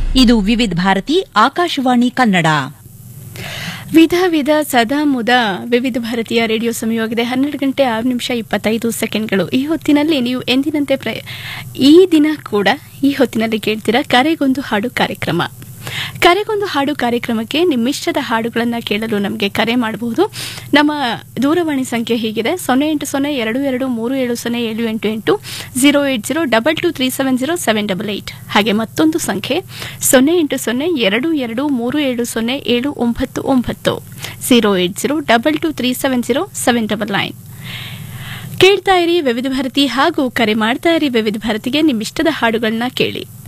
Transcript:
ಇದು ವಿವಿಧ ಭಾರತಿ ಆಕಾಶವಾಣಿ ಕನ್ನಡ ವಿಧ ವಿಧ ಸದಾ ಮುದ ವಿವಿಧ ಭಾರತೀಯ ರೇಡಿಯೋ ಸಮಯವಾಗಿದೆ ಹನ್ನೆರಡು ಗಂಟೆ ಆರು ನಿಮಿಷ ಇಪ್ಪತ್ತೈದು ಸೆಕೆಂಡ್ಗಳು ಈ ಹೊತ್ತಿನಲ್ಲಿ ನೀವು ಎಂದಿನಂತೆ ಪ್ರ ಈ ದಿನ ಕೂಡ ಈ ಹೊತ್ತಿನಲ್ಲಿ ಕೇಳ್ತೀರಾ ಕರೆಗೊಂದು ಹಾಡು ಕಾರ್ಯಕ್ರಮ ಕರೆಗೊಂದು ಹಾಡು ಕಾರ್ಯಕ್ರಮಕ್ಕೆ ನಿಮ್ಮಿಷ್ಟದ ಹಾಡುಗಳನ್ನು ಕೇಳಲು ನಮಗೆ ಕರೆ ಮಾಡಬಹುದು ನಮ್ಮ ದೂರವಾಣಿ ಸಂಖ್ಯೆ ಹೀಗಿದೆ ಸೊನ್ನೆ ಎಂಟು ಸೊನ್ನೆ ಎರಡು ಎರಡು ಮೂರು ಏಳು ಸೊನ್ನೆ ಏಳು ಎಂಟು ಎಂಟು zero eight zero double two three seven zero seven double eight ಹಾಗೆ ಮತ್ತೊಂದು ಸಂಖ್ಯೆ ಸೊನ್ನೆ ಎಂಟು ಸೊನ್ನೆ ಎರಡು ಎರಡು ಮೂರು ಏಳು ಸೊನ್ನೆ ಏಳು ಒಂಬತ್ತು ಒಂಬತ್ತು zero eight zero double two three seven zero seven double nine ಕೇಳ್ತಾ ಇರಿ ವಿವಿಧ ಭಾರತಿ ಹಾಗೂ ಕರೆ ಮಾಡ್ತಾ ಇರಿ ವಿವಿಧ ಭಾರತಿಗೆ ನಿಮ್ಮಿಷ್ಟದ ಹಾಡುಗಳನ್ನ ಕೇಳಿ